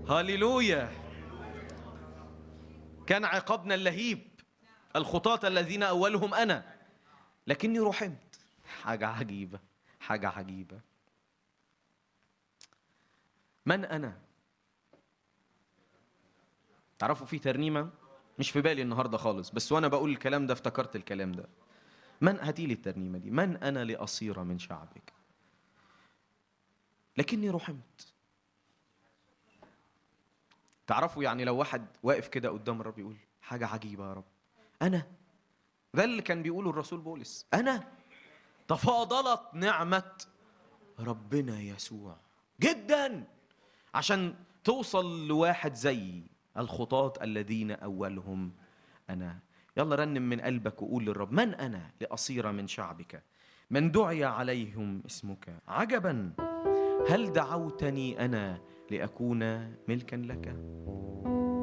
هاليلويا كان عقابنا اللهيب الخطاة الذين أولهم أنا لكني رحمت حاجة عجيبة حاجة عجيبة من أنا تعرفوا في ترنيمة مش في بالي النهاردة خالص بس وأنا بقول الكلام ده افتكرت الكلام ده من هاتي لي الترنيمة دي من أنا لأصير من شعبك لكني رحمت تعرفوا يعني لو واحد واقف كده قدام الرب يقول حاجة عجيبة يا رب أنا ده اللي كان بيقوله الرسول بولس أنا تفاضلت نعمة ربنا يسوع جدا عشان توصل لواحد زي الخطاة الذين أولهم أنا يلا رنم من قلبك وقول للرب من أنا لأصير من شعبك من دعي عليهم اسمك عجبا هل دعوتني أنا لأكون ملكا لك